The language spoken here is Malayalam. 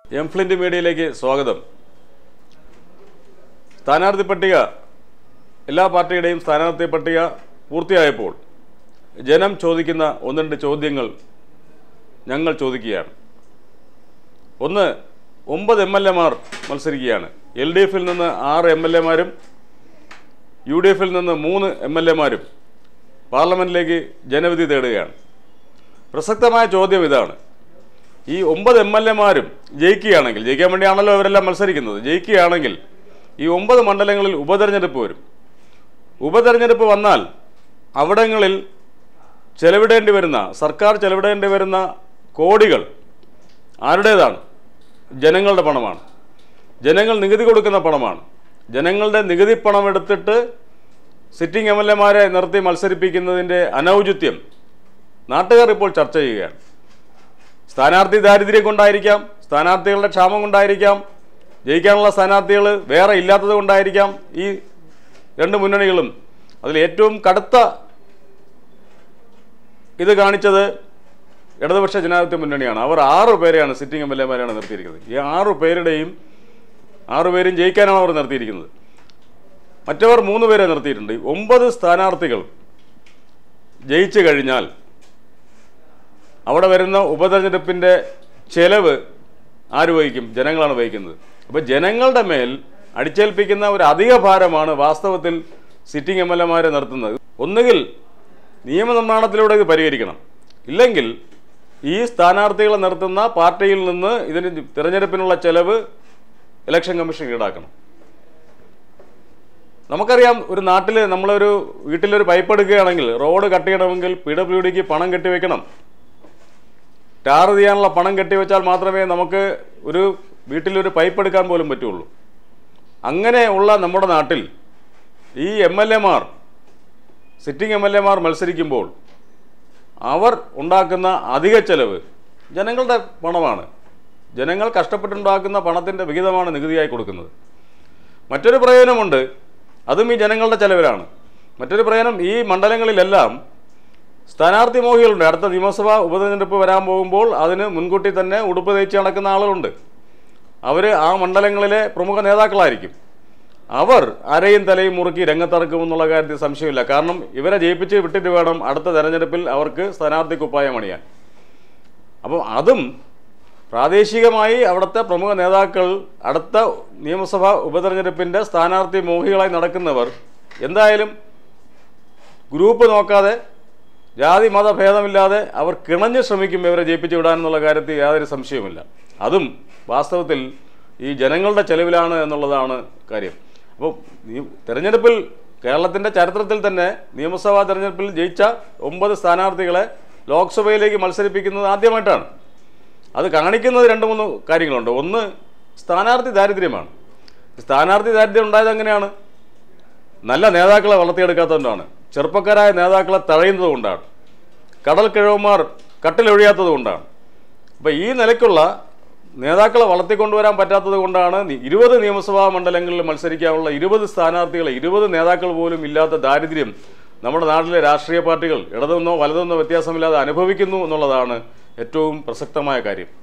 എംഫ്ലിൻ്റ് മീഡിയയിലേക്ക് സ്വാഗതം സ്ഥാനാർത്ഥി പട്ടിക എല്ലാ പാർട്ടിയുടെയും സ്ഥാനാർത്ഥി പട്ടിക പൂർത്തിയായപ്പോൾ ജനം ചോദിക്കുന്ന ഒന്ന് രണ്ട് ചോദ്യങ്ങൾ ഞങ്ങൾ ചോദിക്കുകയാണ് ഒന്ന് ഒമ്പത് എം എൽ എമാർ മത്സരിക്കുകയാണ് എൽ ഡി എഫിൽ നിന്ന് ആറ് എം എൽ എമാരും യു ഡി എഫിൽ നിന്ന് മൂന്ന് എം എൽ എമാരും പാർലമെൻറ്റിലേക്ക് ജനവിധി തേടുകയാണ് പ്രസക്തമായ ചോദ്യം ഇതാണ് ഈ ഒമ്പത് എം എൽ എമാരും ജയിക്കുകയാണെങ്കിൽ ജയിക്കാൻ വേണ്ടിയാണല്ലോ അവരെല്ലാം മത്സരിക്കുന്നത് ജയിക്കുകയാണെങ്കിൽ ഈ ഒമ്പത് മണ്ഡലങ്ങളിൽ ഉപതെരഞ്ഞെടുപ്പ് വരും ഉപതെരഞ്ഞെടുപ്പ് വന്നാൽ അവിടങ്ങളിൽ ചെലവിടേണ്ടി വരുന്ന സർക്കാർ ചെലവിടേണ്ടി വരുന്ന കോടികൾ ആരുടേതാണ് ജനങ്ങളുടെ പണമാണ് ജനങ്ങൾ നികുതി കൊടുക്കുന്ന പണമാണ് ജനങ്ങളുടെ നികുതി പണം എടുത്തിട്ട് സിറ്റിംഗ് എം എൽ എമാരെ നിർത്തി മത്സരിപ്പിക്കുന്നതിൻ്റെ അനൗചിത്യം നാട്ടുകാർ ഇപ്പോൾ ചർച്ച ചെയ്യുകയാണ് സ്ഥാനാർത്ഥി ദാരിദ്ര്യം കൊണ്ടായിരിക്കാം സ്ഥാനാർത്ഥികളുടെ ക്ഷാമം കൊണ്ടായിരിക്കാം ജയിക്കാനുള്ള സ്ഥാനാർത്ഥികൾ വേറെ ഇല്ലാത്തത് കൊണ്ടായിരിക്കാം ഈ രണ്ട് മുന്നണികളും അതിൽ ഏറ്റവും കടുത്ത ഇത് കാണിച്ചത് ഇടതുപക്ഷ ജനാധിപത്യ മുന്നണിയാണ് അവർ ആറ് പേരെയാണ് സിറ്റിംഗ് എം എൽ എമാരെയാണ് നിർത്തിയിരിക്കുന്നത് ഈ ആറ് പേരുടെയും ആറ് പേരും ജയിക്കാനാണ് അവർ നിർത്തിയിരിക്കുന്നത് മറ്റവർ മൂന്ന് പേരെ നിർത്തിയിട്ടുണ്ട് ഒമ്പത് സ്ഥാനാർത്ഥികൾ ജയിച്ചു കഴിഞ്ഞാൽ അവിടെ വരുന്ന ഉപതെരഞ്ഞെടുപ്പിൻ്റെ ചെലവ് ആര് വഹിക്കും ജനങ്ങളാണ് വഹിക്കുന്നത് അപ്പോൾ ജനങ്ങളുടെ മേൽ അടിച്ചേൽപ്പിക്കുന്ന ഒരു അധിക ഭാരമാണ് വാസ്തവത്തിൽ സിറ്റിംഗ് എം എൽ എമാരെ നിർത്തുന്നത് ഒന്നുകിൽ നിയമനിർമ്മാണത്തിലൂടെ ഇത് പരിഹരിക്കണം ഇല്ലെങ്കിൽ ഈ സ്ഥാനാർത്ഥികളെ നിർത്തുന്ന പാർട്ടിയിൽ നിന്ന് ഇതിന് തിരഞ്ഞെടുപ്പിനുള്ള ചെലവ് ഇലക്ഷൻ കമ്മീഷൻ ഈടാക്കണം നമുക്കറിയാം ഒരു നാട്ടിൽ നമ്മളൊരു വീട്ടിലൊരു പൈപ്പ് എടുക്കുകയാണെങ്കിൽ റോഡ് കട്ട് ചെയ്യണമെങ്കിൽ പി ഡബ്ല്യു ഡിക്ക് പണം കെട്ടിവെക്കണം ടാർ ചെയ്യാനുള്ള പണം കെട്ടിവെച്ചാൽ മാത്രമേ നമുക്ക് ഒരു വീട്ടിലൊരു പൈപ്പ് എടുക്കാൻ പോലും പറ്റുള്ളൂ അങ്ങനെയുള്ള നമ്മുടെ നാട്ടിൽ ഈ എം എൽ എമാർ സിറ്റിംഗ് എം എൽ എമാർ മത്സരിക്കുമ്പോൾ അവർ ഉണ്ടാക്കുന്ന അധിക ചെലവ് ജനങ്ങളുടെ പണമാണ് ജനങ്ങൾ കഷ്ടപ്പെട്ടുണ്ടാക്കുന്ന പണത്തിൻ്റെ വിഹിതമാണ് നികുതിയായി കൊടുക്കുന്നത് മറ്റൊരു പ്രയോജനമുണ്ട് അതും ഈ ജനങ്ങളുടെ ചെലവിലാണ് മറ്റൊരു പ്രയോജനം ഈ മണ്ഡലങ്ങളിലെല്ലാം സ്ഥാനാർത്ഥി മോഹികളുണ്ട് അടുത്ത നിയമസഭാ ഉപതെരഞ്ഞെടുപ്പ് വരാൻ പോകുമ്പോൾ അതിന് മുൻകൂട്ടി തന്നെ ഉടുപ്പ് തയ്ച്ച് നടക്കുന്ന ആളുകളുണ്ട് അവർ ആ മണ്ഡലങ്ങളിലെ പ്രമുഖ നേതാക്കളായിരിക്കും അവർ അരയും തലയും മുറുക്കി രംഗത്തിറക്കുമെന്നുള്ള കാര്യത്തിൽ സംശയമില്ല കാരണം ഇവരെ ജയിപ്പിച്ച് വിട്ടിട്ട് വേണം അടുത്ത തെരഞ്ഞെടുപ്പിൽ അവർക്ക് സ്ഥാനാർത്ഥി കുപ്പായം അണിയാൻ അപ്പം അതും പ്രാദേശികമായി അവിടുത്തെ പ്രമുഖ നേതാക്കൾ അടുത്ത നിയമസഭാ ഉപതെരഞ്ഞെടുപ്പിൻ്റെ സ്ഥാനാർത്ഥി മോഹികളായി നടക്കുന്നവർ എന്തായാലും ഗ്രൂപ്പ് നോക്കാതെ ജാതി മത ഭേദമില്ലാതെ അവർ കിണഞ്ഞ് ശ്രമിക്കും ഇവരെ ജയിപ്പിച്ചു വിടാനെന്നുള്ള കാര്യത്തിൽ യാതൊരു സംശയവുമില്ല അതും വാസ്തവത്തിൽ ഈ ജനങ്ങളുടെ ചെലവിലാണ് എന്നുള്ളതാണ് കാര്യം അപ്പോൾ ഈ തെരഞ്ഞെടുപ്പിൽ കേരളത്തിൻ്റെ ചരിത്രത്തിൽ തന്നെ നിയമസഭാ തെരഞ്ഞെടുപ്പിൽ ജയിച്ച ഒമ്പത് സ്ഥാനാർത്ഥികളെ ലോക്സഭയിലേക്ക് മത്സരിപ്പിക്കുന്നത് ആദ്യമായിട്ടാണ് അത് കാണിക്കുന്നത് രണ്ട് മൂന്ന് കാര്യങ്ങളുണ്ട് ഒന്ന് സ്ഥാനാർത്ഥി ദാരിദ്ര്യമാണ് സ്ഥാനാർത്ഥി ദാരിദ്ര്യം ഉണ്ടായത് എങ്ങനെയാണ് നല്ല നേതാക്കളെ വളർത്തിയെടുക്കാത്തതുകൊണ്ടാണ് ചെറുപ്പക്കാരായ നേതാക്കളെ തഴയുന്നത് കൊണ്ടാണ് കടൽ കിഴവന്മാർ കട്ടിലൊഴിയാത്തത് കൊണ്ടാണ് അപ്പോൾ ഈ നിലയ്ക്കുള്ള നേതാക്കളെ വളർത്തിക്കൊണ്ടുവരാൻ പറ്റാത്തത് കൊണ്ടാണ് നി- ഇരുപത് നിയമസഭാ മണ്ഡലങ്ങളിൽ മത്സരിക്കാനുള്ള ഇരുപത് സ്ഥാനാർത്ഥികളെ ഇരുപത് നേതാക്കൾ പോലും ഇല്ലാത്ത ദാരിദ്ര്യം നമ്മുടെ നാട്ടിലെ രാഷ്ട്രീയ പാർട്ടികൾ ഇടതെന്നോ വലതെന്നോ വ്യത്യാസമില്ലാതെ അനുഭവിക്കുന്നു എന്നുള്ളതാണ് ഏറ്റവും പ്രസക്തമായ കാര്യം